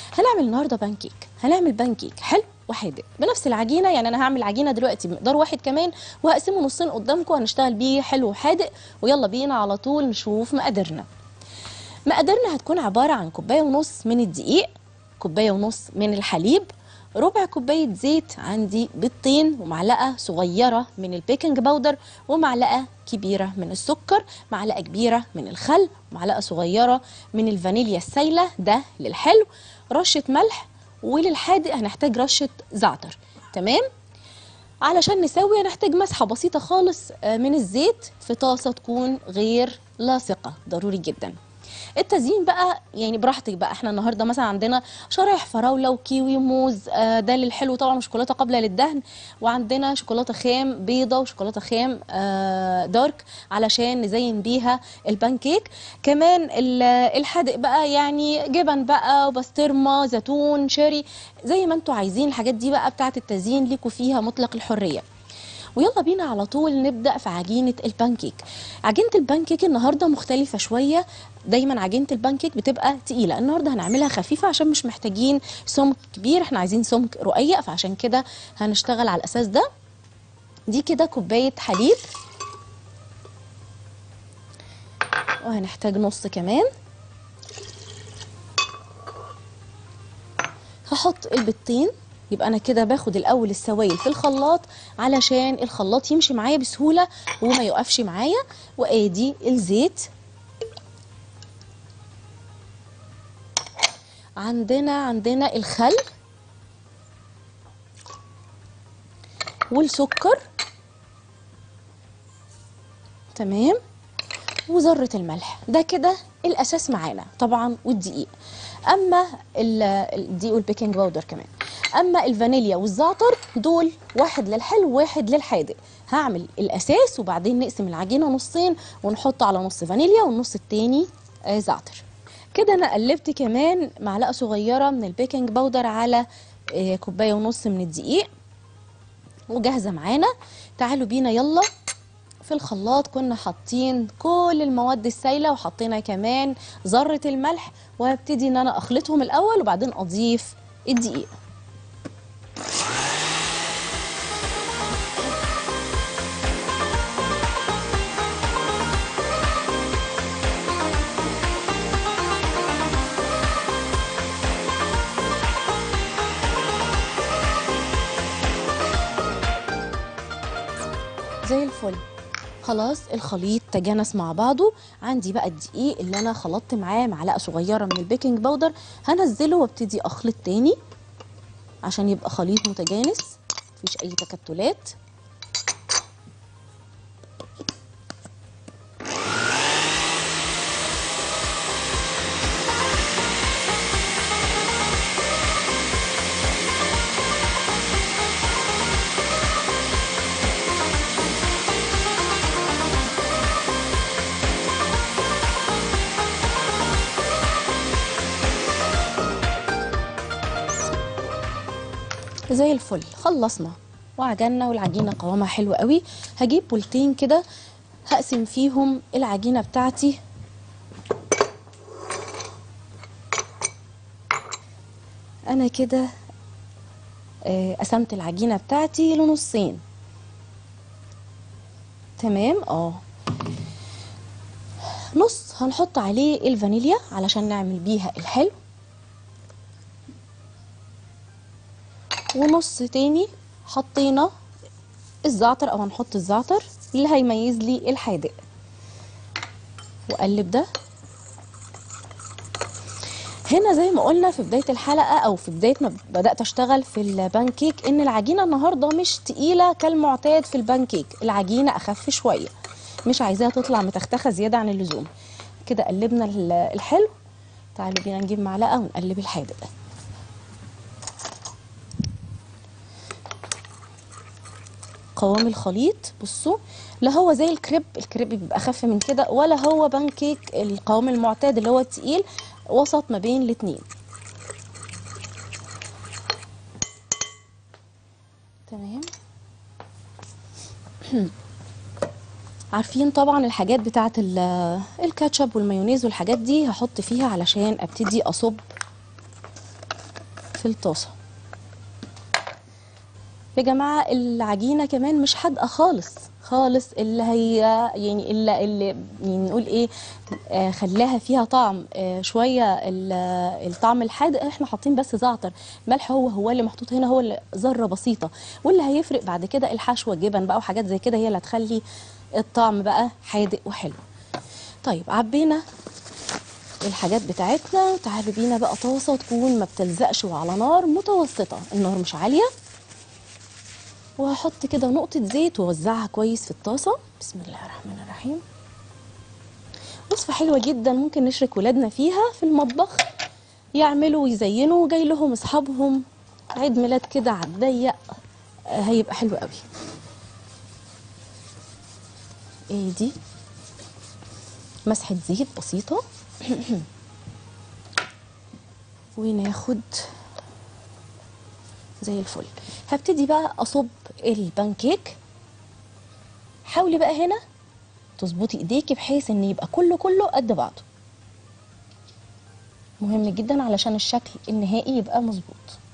هنعمل النهارده بانكيك هنعمل بانكيك حلو وحادق بنفس العجينه يعني انا هعمل عجينه دلوقتي بمقدار واحد كمان وهقسمه نصين قدامكم هنشتغل بيه حلو وحادق ويلا بينا على طول نشوف مقاديرنا مقاديرنا هتكون عباره عن كوبايه ونص من الدقيق كوبايه ونص من الحليب ربع كوبايه زيت عندي بيضتين ومعلقه صغيره من البيكنج باودر ومعلقه كبيره من السكر معلقه كبيره من الخل معلقه صغيره من الفانيليا السايله ده للحلو رشه ملح وللحادق هنحتاج رشه زعتر تمام علشان نسوي هنحتاج مسحه بسيطه خالص آه، من الزيت في طاسه تكون غير لاصقه ضروري جدا التزيين بقى يعني براحتك بقى احنا النهارده مثلا عندنا شرايح فراوله وكيوي وموز آه، ده للحلو طبعا وشوكولاته قابله للدهن وعندنا شوكولاته خام بيضه وشوكولاته خام آه، دارك علشان نزين بيها البانكيك كمان ال- الحادق بقى يعني جبن بقى وبسطرمه زيتون شيري زي ما انتوا عايزين الحاجات دي بقى بتاعه التزيين ليكوا فيها مطلق الحريه ويلا بينا على طول نبدا في عجينه البانكيك عجينه البانكيك النهارده مختلفه شويه دايما عجينه البانكيك بتبقى تقيله النهارده هنعملها خفيفه عشان مش محتاجين سمك كبير احنا عايزين سمك رقيق فعشان كده هنشتغل على الاساس ده دي كده كوبايه حليب وهنحتاج نص كمان هحط البيضتين يبقى انا كده باخد الاول السوائل في الخلاط علشان الخلاط يمشي معايا بسهوله وما يقفش معايا وادي الزيت عندنا عندنا الخل والسكر تمام وذره الملح ده كده الاساس معانا طبعا والدقيق اما ال- الدقيق والبيكنج باودر كمان اما الفانيليا والزعتر دول واحد للحلو وواحد للحادق هعمل الاساس وبعدين نقسم العجينه نصين ونحط على نص فانيليا والنص التاني آه، زعتر كده انا قلبت كمان معلقه صغيره من البيكنج باودر على آه، كوبايه ونص من الدقيق وجاهزه معانا تعالوا بينا يلا في الخلاط كنا حاطين كل المواد السائله وحطينا كمان ذره الملح وهبتدي ان انا اخلطهم الاول وبعدين اضيف الدقيق زي الفل خلاص الخليط تجانس مع بعضه عندي بقى الدقيق اللي انا خلطت معاه معلقه صغيره من البيكنج باودر هنزله وابتدي اخلط تاني عشان يبقى خليط متجانس مفيش اي تكتلات زي الفل خلصنا وعجنا والعجينه قوامها حلو قوي هجيب بولتين كده هقسم فيهم العجينه بتاعتي انا كده آه، قسمت العجينه بتاعتي لنصين تمام اه نص هنحط عليه الفانيليا علشان نعمل بيها الحلو ونص تاني حطينا الزعتر او هنحط الزعتر اللي هيميز لي الحادق واقلب ده هنا زي ما قلنا في بدايه الحلقه او في بدايه ما بدات اشتغل في البانكيك ان العجينه النهارده مش تقيله كالمعتاد في البانكيك العجينه اخف شويه مش عايزاها تطلع متختخه زياده عن اللزوم كده قلبنا ال- الحلو تعالوا بينا نجيب معلقه ونقلب الحادق قوام الخليط بصوا لا هو زي الكريب الكريب بيبقى اخف من كده ولا هو بانكيك القوام المعتاد اللي هو التقيل وسط ما بين الاتنين تمام عارفين طبعا الحاجات بتاعت ال- الكاتشب والمايونيز والحاجات دي هحط فيها علشان ابتدي اصب في الطاسه يا جماعه العجينه كمان مش حادقه خالص خالص اللي هي يعني اللي, اللي يعني نقول ايه آه خلاها فيها طعم آه شويه ال- الطعم الحادق احنا حاطين بس زعتر ملح هو هو اللي محطوط هنا هو اللي ذره بسيطه واللي هيفرق بعد كده الحشوه جبن بقى وحاجات زي كده هي اللي هتخلي الطعم بقى حادق وحلو طيب عبينا الحاجات بتاعتنا تعالوا بينا بقى طاسه تكون ما بتلزقش وعلى نار متوسطه النار مش عاليه وهحط كده نقطة زيت ووزعها كويس في الطاسة بسم الله الرحمن الرحيم وصفة حلوة جدا ممكن نشرك ولادنا فيها في المطبخ يعملوا ويزينوا جاي لهم اصحابهم عيد ميلاد كده على الضيق آه، هيبقى حلو قوي ايه دي مسحة زيت بسيطة وناخد زي الفل هبتدي بقى اصب البانكيك حاولي بقى هنا تظبطي ايديكي بحيث ان يبقى كله كله قد بعضه مهم جدا علشان الشكل النهائي يبقى مظبوط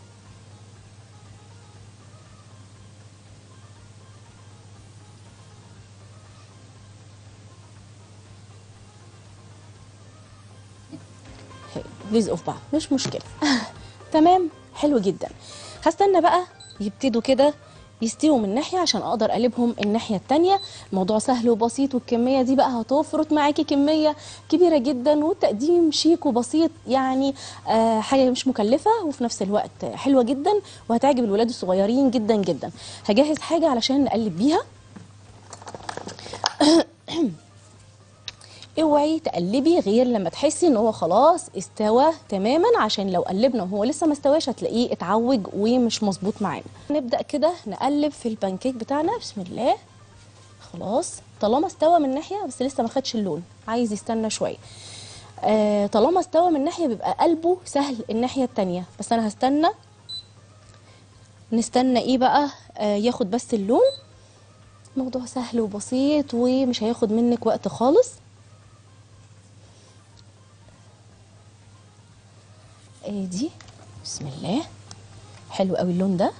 لزقوا في بعض مش مشكله تمام حلو جدا هستنى بقى يبتدوا كده يستووا من ناحيه عشان اقدر اقلبهم الناحيه التانية الموضوع سهل وبسيط والكميه دي بقى هتفرط معاكي كميه كبيره جدا والتقديم شيك وبسيط يعني آه حاجه مش مكلفه وفي نفس الوقت حلوه جدا وهتعجب الولاد الصغيرين جدا جدا هجهز حاجه علشان نقلب بيها اوعي تقلبي غير لما تحسي ان هو خلاص استوى تماما عشان لو قلبنا وهو لسه ما استواش هتلاقيه اتعوج ومش مظبوط معانا نبدا كده نقلب في البانكيك بتاعنا بسم الله خلاص طالما استوى من ناحيه بس لسه ما خدش اللون عايز يستنى شويه آه طالما استوى من ناحيه بيبقى قلبه سهل الناحيه التانية بس انا هستنى نستنى ايه بقى آه ياخد بس اللون موضوع سهل وبسيط ومش هياخد منك وقت خالص ادي بسم الله حلو قوي اللون ده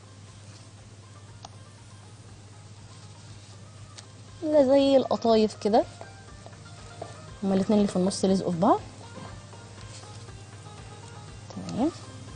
لا زي القطايف كده هما الاتنين اللي في النص لزقوا في بعض تمام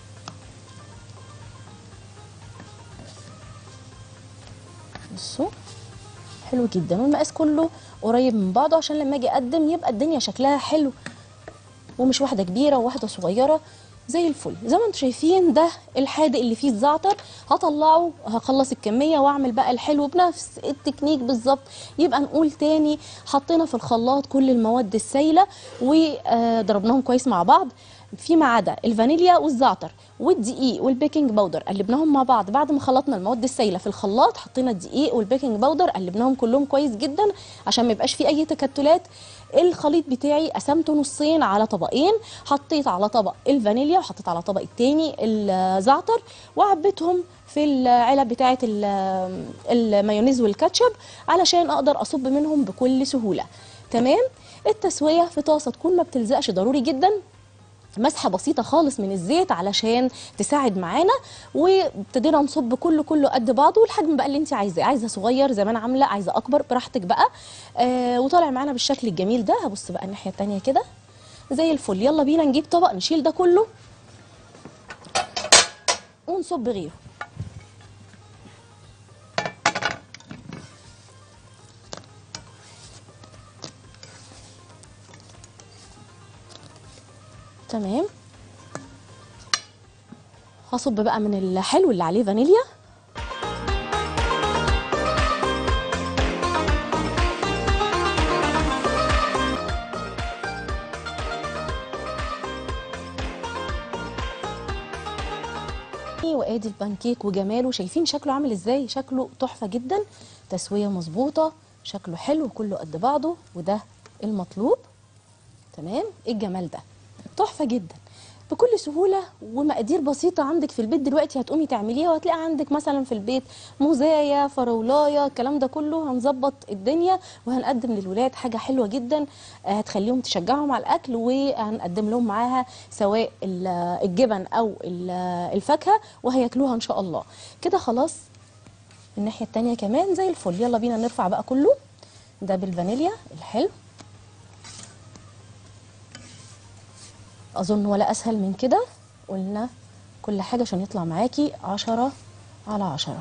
بصوا حلو جدا والمقاس كله قريب من بعضه عشان لما اجي اقدم يبقى الدنيا شكلها حلو ومش واحده كبيره وواحده صغيره زي الفل زي ما انتم شايفين ده الحادق اللي فيه الزعتر هطلعه هخلص الكميه واعمل بقى الحلو بنفس التكنيك بالظبط يبقى نقول تاني حطينا في الخلاط كل المواد السائله وضربناهم كويس مع بعض فيما عدا الفانيليا والزعتر والدقيق والبيكنج باودر قلبناهم مع بعض بعد ما خلطنا المواد السائله في الخلاط حطينا الدقيق والبيكنج باودر قلبناهم كلهم كويس جدا عشان ما يبقاش فيه اي تكتلات الخليط بتاعي قسمته نصين على طبقين حطيت على طبق الفانيليا وحطيت على طبق التاني الزعتر وعبيتهم في العلب بتاعه ال- المايونيز والكاتشب علشان اقدر اصب منهم بكل سهوله تمام التسويه في طاسه تكون ما بتلزقش ضروري جدا مسحه بسيطه خالص من الزيت علشان تساعد معانا وابتدينا نصب كله كله قد بعضه والحجم بقى اللي انت عايزاه عايزه صغير زي ما انا عامله عايزه اكبر براحتك بقى آه وطالع معانا بالشكل الجميل ده هبص بقى الناحيه التانية كده زي الفل يلا بينا نجيب طبق نشيل ده كله ونصب غيره تمام هصب بقى من الحلو اللي عليه فانيليا وادي البانكيك وجماله شايفين شكله عامل ازاي شكله تحفه جدا تسويه مظبوطه شكله حلو كله قد بعضه وده المطلوب تمام ايه الجمال ده تحفه جدا بكل سهوله ومقادير بسيطه عندك في البيت دلوقتي هتقومي تعمليها وهتلاقي عندك مثلا في البيت موزايه فراولايه الكلام ده كله هنظبط الدنيا وهنقدم للولاد حاجه حلوه جدا آه، هتخليهم تشجعهم على الاكل وهنقدم لهم معاها سواء ال- الجبن او ال- الفاكهه وهياكلوها ان شاء الله كده خلاص الناحيه التانية كمان زي الفل يلا بينا نرفع بقى كله ده بالفانيليا الحلو اظن ولا اسهل من كده قلنا كل حاجه عشان يطلع معاكي عشرة على عشرة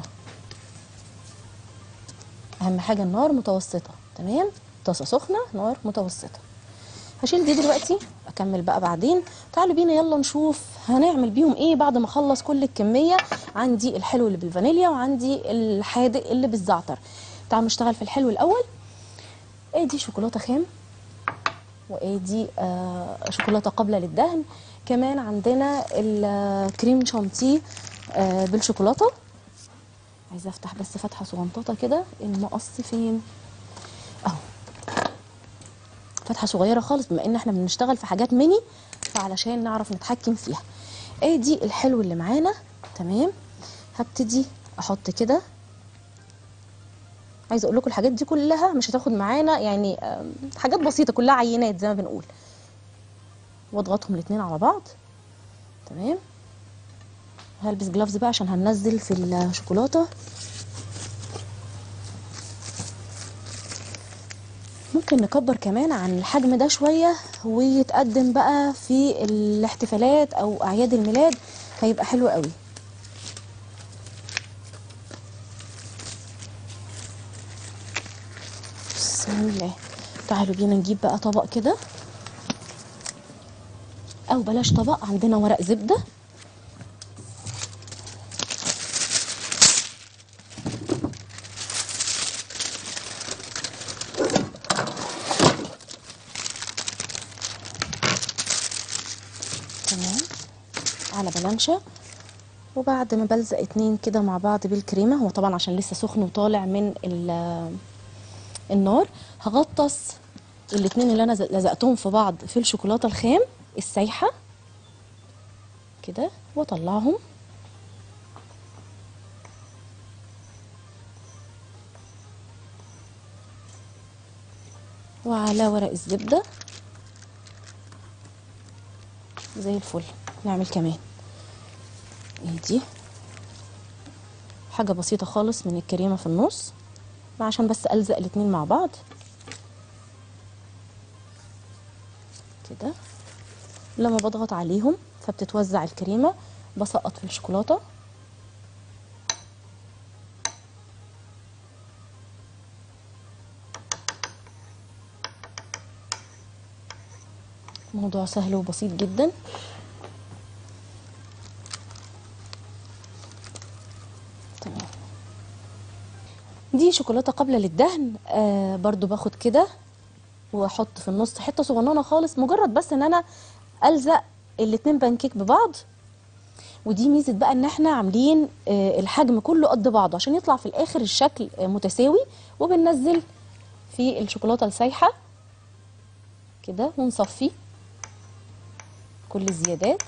اهم حاجه النار متوسطه تمام طاسه سخنه نار متوسطه هشيل دي دلوقتي اكمل بقى بعدين تعالوا بينا يلا نشوف هنعمل بيهم ايه بعد ما اخلص كل الكميه عندي الحلو اللي بالفانيليا وعندي الحادق اللي بالزعتر تعالوا نشتغل في الحلو الاول ادي شوكولاته خام وادي آه شوكولاته قابله للدهن كمان عندنا الكريم شانتيه آه بالشوكولاته عايزه افتح بس فتحه صغنططه كده المقص فين اهو فتحه صغيره خالص بما ان احنا بنشتغل في حاجات ميني فعلشان نعرف نتحكم فيها ادي الحلو اللي معانا تمام هبتدي احط كده عايزه اقول لكم الحاجات دي كلها مش هتاخد معانا يعني آم، حاجات بسيطه كلها عينات زي ما بنقول واضغطهم الاثنين على بعض تمام هلبس جلافز بقى عشان هننزل في الشوكولاته ممكن نكبر كمان عن الحجم ده شويه ويتقدم بقى في الاحتفالات او اعياد الميلاد هيبقى حلو قوي بسم الله تعالوا بينا نجيب بقى طبق كده او بلاش طبق عندنا ورق زبده تمام على بلانشة وبعد ما بلزق اتنين كده مع بعض بالكريمة هو طبعا عشان لسه سخن وطالع من ال- النار هغطس الاتنين اللي انا لزقتهم في بعض في الشوكولاتة الخام السايحة كده واطلعهم وعلى ورق الزبدة زي الفل نعمل كمان دي حاجة بسيطة خالص من الكريمة في النص عشان بس ألزق الاتنين مع بعض كده لما بضغط عليهم فبتتوزع الكريمة بسقط في الشوكولاتة موضوع سهل وبسيط جدا تمام دي شوكولاته قابله للدهن آه برضو باخد كده واحط في النص حته صغننه خالص مجرد بس ان انا الزق الاتنين بانكيك ببعض ودي ميزه بقى ان احنا عاملين آه الحجم كله قد بعضه عشان يطلع في الاخر الشكل آه متساوي وبننزل في الشوكولاته السايحه كده ونصفي كل الزيادات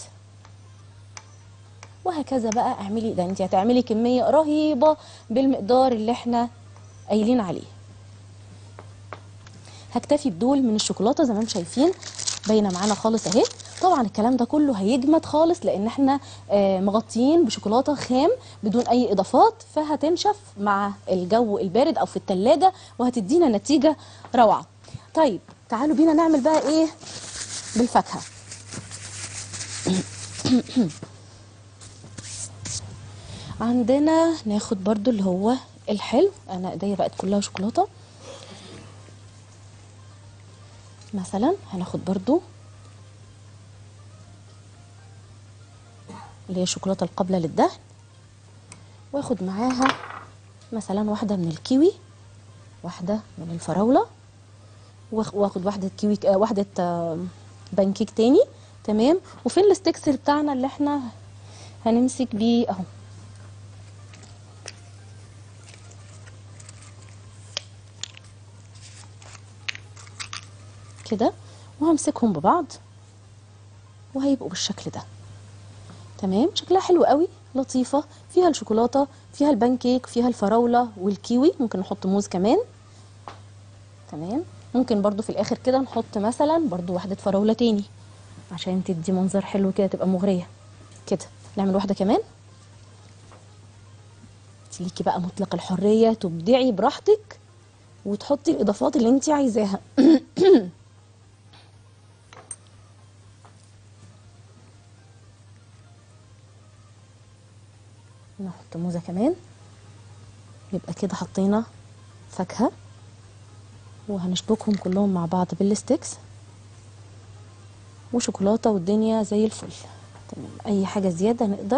وهكذا بقى اعملي ده انت هتعملي كميه رهيبه بالمقدار اللي احنا قايلين عليه هكتفي بدول من الشوكولاته زي ما انتم شايفين باينه معانا خالص اهي طبعا الكلام ده كله هيجمد خالص لان احنا آه مغطيين بشوكولاته خام بدون اي اضافات فهتنشف مع الجو البارد او في التلاجة وهتدينا نتيجه روعه طيب تعالوا بينا نعمل بقى ايه بالفاكهه عندنا ناخد برضو اللي هو الحلو انا ايديا بقت كلها شوكولاته مثلا هناخد برضو اللي هي الشوكولاته القابله للدهن واخد معاها مثلا واحده من الكيوي واحده من الفراوله واخ- واخد واحده كيوي آه، واحده آه، بانكيك تاني تمام وفين الستيكس بتاعنا اللي احنا هنمسك بيه اهو كده وهمسكهم ببعض وهيبقوا بالشكل ده تمام شكلها حلو قوي لطيفة فيها الشوكولاتة فيها البانكيك فيها الفراولة والكيوي ممكن نحط موز كمان تمام ممكن برضو في الاخر كده نحط مثلا برضو واحدة فراولة تاني عشان تدي منظر حلو كده تبقى مغرية كده نعمل واحدة كمان ليكي بقى مطلق الحرية تبدعي براحتك وتحطي الاضافات اللي انت عايزاها نحط موزة كمان يبقى كده حطينا فاكهة وهنشبكهم كلهم مع بعض بالستيكس وشوكولاتة والدنيا زي الفل تمام اي حاجة زيادة نقدر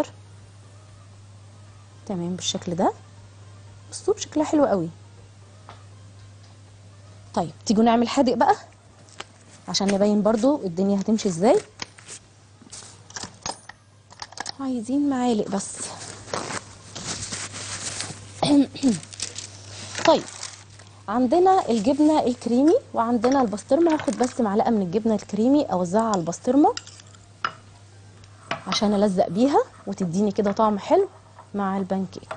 تمام بالشكل ده بصوا شكلها حلو قوي طيب تيجوا نعمل حادق بقى عشان نبين برضو الدنيا هتمشي ازاي عايزين معالق بس طيب عندنا الجبنه الكريمي وعندنا البسطرمه هاخد بس معلقه من الجبنه الكريمي اوزعها على البسطرمه عشان الزق بيها وتديني كده طعم حلو مع البانكيك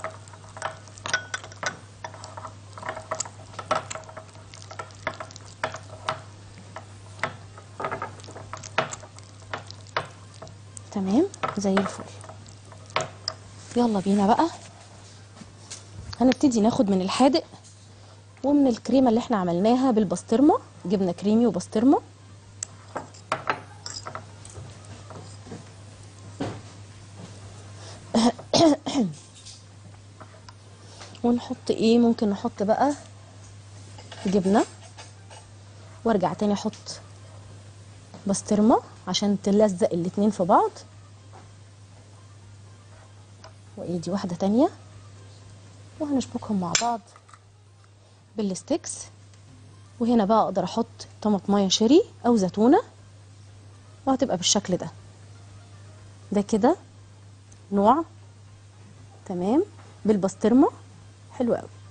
تمام زي الفل يلا بينا بقى هنبتدي ناخد من الحادق ومن الكريمه اللي احنا عملناها بالبسطرمه جبنه كريمي وبسطرمه ونحط ايه ممكن نحط بقى جبنه وارجع تاني احط بسطرمه عشان تلزق الاتنين في بعض وايه دي واحده تانية وهنشبكهم مع بعض بالستيكس وهنا بقى اقدر احط طماطمايه شيري او زيتونه وهتبقى بالشكل ده ده كده نوع تمام بالبسطرمه حلو قوي